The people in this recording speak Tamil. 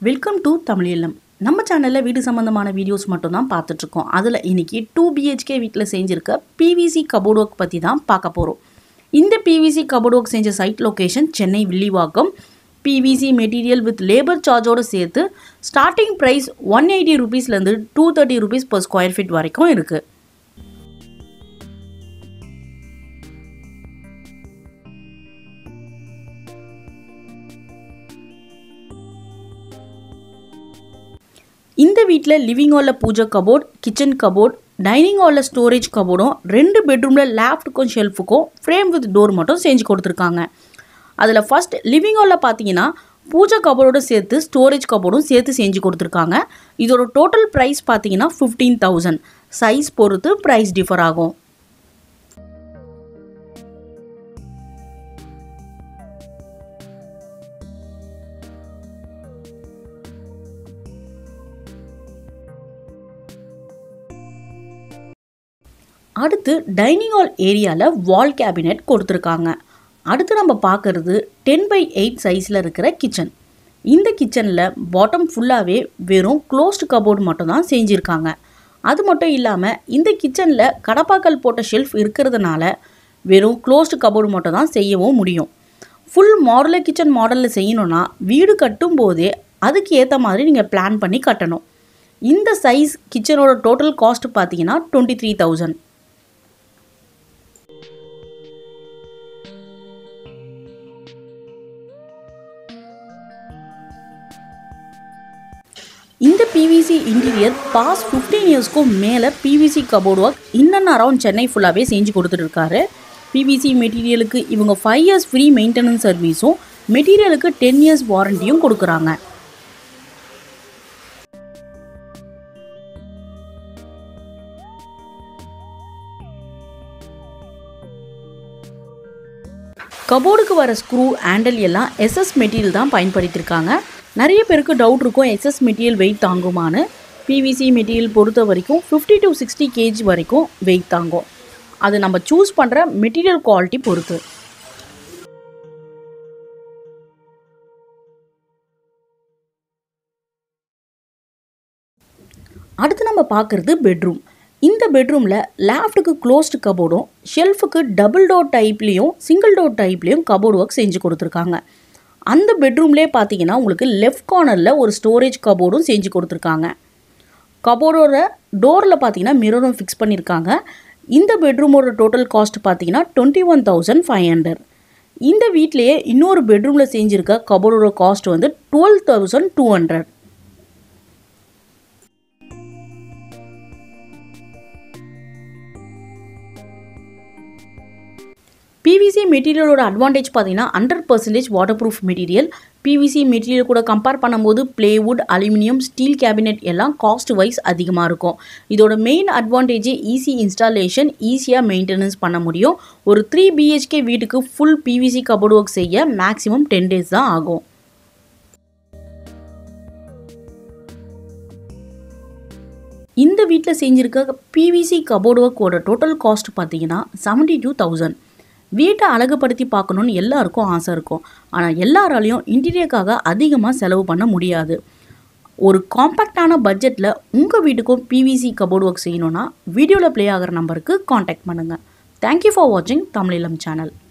வெல்கம் டு தமிழ் இல்லம் நம்ம சேனலில் வீடு சம்மந்தமான வீடியோஸ் மட்டும் தான் பார்த்துட்ருக்கோம் அதில் இன்னைக்கு டூ பிஹெச்கே வீட்டில் செஞ்சுருக்க பிவிசி கபோர்ட் ஒர்க் பற்றி தான் பார்க்க போகிறோம் இந்த பிவிசி கபோர்ட் ஒர்க் செஞ்ச site location Chennai Villivakkam PVC material with labour சார்ஜோடு சேர்த்து ஸ்டார்டிங் ப்ரைஸ் ஒன் எயிட்டி ருபீஸ்லேருந்து two thirty rupees per square feet வரைக்கும் இருக்குது இந்த வீட்டில் லிவிங் ஹாலில் pooja cupboard kitchen cupboard dining ஹாலில் ஸ்டோரேஜ் கபோர்டும் ரெண்டு பெட்ரூமில் லேஃப்ட்டுக்கும் ஷெல்ஃபுக்கும் ஃப்ரேம் வித் டோர் மட்டும் செஞ்சு கொடுத்துருக்காங்க அதில் ஃபர்ஸ்ட் லிவிங் ஹாலில் பார்த்தீங்கன்னா பூஜை கபோர்டோடு சேர்த்து ஸ்டோரேஜ் கபோர்டும் சேர்த்து செஞ்சு கொடுத்துருக்காங்க இதோட டோட்டல் ப்ரைஸ் பார்த்தீங்கன்னா ஃபிஃப்டீன் தௌசண்ட் சைஸ் பொறுத்து ப்ரைஸ் டிஃபர் ஆகும் அடுத்து டைனிங் ஹால் ஏரியாவில் வால் கேபினெட் கொடுத்துருக்காங்க அடுத்து நம்ம பார்க்குறது டென் பை எயிட் சைஸில் இருக்கிற கிச்சன் இந்த கிச்சனில் பாட்டம் ஃபுல்லாகவே வெறும் க்ளோஸ்டு கபோர்டு மட்டும் தான் செஞ்சுருக்காங்க அது மட்டும் இல்லாமல் இந்த கிச்சனில் கடப்பாக்கல் போட்ட ஷெல்ஃப் இருக்கிறதுனால வெறும் க்ளோஸ்டு கபோர்டு மட்டும் தான் செய்யவும் முடியும் ஃபுல் மாடுலர் கிச்சன் மாடலில் செய்யணும்னா வீடு கட்டும் போதே அதுக்கு ஏற்ற மாதிரி நீங்கள் பிளான் பண்ணி கட்டணும் இந்த சைஸ் கிச்சனோட டோட்டல் காஸ்ட் பார்த்தீங்கன்னா டுவெண்ட்டி த்ரீ தௌசண்ட் இந்த பிவிசி இன்டீரியர் பாஸ் ஃபிஃப்டீன் இயர்ஸ்க்கும் மேலே PVC cupboard work in and around Chennai ஃபுல்லாகவே செஞ்சு கொடுத்துட்டு இருக்காரு பிவிசி மெட்டீரியலுக்கு இவங்க ஃபைவ் இயர்ஸ் ஃப்ரீ மெயின்டெனன்ஸ் சர்வீஸும் மெட்டீரியலுக்கு டென் இயர்ஸ் வாரண்டியும் கொடுக்குறாங்க கபோர்டுக்கு வர ஸ்க்ரூ ஹேண்டில் எல்லாம் எஸ்எஸ் மெட்டீரியல் தான் பயன்படுத்தியிருக்காங்க நிறைய பேருக்கு டவுட் இருக்கும் எஸ்எஸ் மெட்டீரியல் வெயிட் தாங்குமான்னு பிவிசி மெட்டீரியல் பொறுத்த வரைக்கும் ஃபிஃப்டி டு சிக்ஸ்டி கேஜி வரைக்கும் வெயிட் தாங்கும் அது நம்ம சூஸ் பண்ணுற மெட்டீரியல் குவாலிட்டி பொறுத்து அடுத்து நம்ம பார்க்குறது பெட்ரூம் இந்த பெட்ரூமில் லேஃப்ட்டுக்கு க்ளோஸ்டு கபோர்டும் ஷெல்ஃபுக்கு டபுள் டோர் டைப்லேயும் சிங்கிள் டோர் டைப்லேயும் கபோர்டு ஒர்க் செஞ்சு கொடுத்துருக்காங்க அந்த பெட்ரூம்லேயே பார்த்தீங்கன்னா உங்களுக்கு லெஃப்ட் கார்னரில் ஒரு ஸ்டோரேஜ் கபோர்டும் செஞ்சு கொடுத்துருக்காங்க கபோர்டோட டோரில் பார்த்தீங்கன்னா மிரரும் ஃபிக்ஸ் பண்ணியிருக்காங்க இந்த பெட்ரூமோட டோட்டல் காஸ்ட் பார்த்தீங்கன்னா twenty one thousand five hundred இந்த வீட்லேயே இன்னொரு பெட்ரூமில் செஞ்சுருக்க கபோர்டோட காஸ்ட் வந்து twelve thousand two hundred PVC மெட்டீரியலோட அட்வான்டேஜ் பார்த்தீங்கன்னா hundred percentage water proof material PVC material கூட கம்பேர் பண்ணும்போது பிளேவுட் அலுமினியம் ஸ்டீல் கேபினெட் எல்லாம் காஸ்ட் வைஸ் அதிகமாக இருக்கும் இதோட மெயின் அட்வான்டேஜே ஈஸி இன்ஸ்டாலேஷன் ஈஸியாக மெயின்டெனன்ஸ் பண்ண முடியும் ஒரு த்ரீ பிஹெச்கே வீட்டுக்கு ஃபுல் பிவிசி கபோர்ட் ஒர்க் செய்ய மேக்ஸிமம் டென் டேஸ் தான் ஆகும் இந்த வீட்டில் செஞ்சுருக்க பிவிசி கபோர்ட் ஒர்க்கோட டோட்டல் காஸ்ட் பார்த்தீங்கன்னா செவன்ட்டி டூ தௌசண்ட் வீட்டை அழகுபடுத்தி பார்க்கணுன்னு எல்லாருக்கும் ஆசை இருக்கும் ஆனால் எல்லாராலையும் இன்டீரியருக்காக அதிகமாக செலவு பண்ண முடியாது ஒரு காம்பேக்டான பட்ஜெட்டில் உங்கள் வீட்டுக்கும் பிவிசி கபோர்ட் ஒர்க் செய்யணுன்னா வீடியோவில் ப்ளே ஆகிற நம்பருக்கு காண்டாக்ட் பண்ணுங்கள் தேங்க்யூ ஃபார் வாட்சிங் தமிழிலம் சேனல்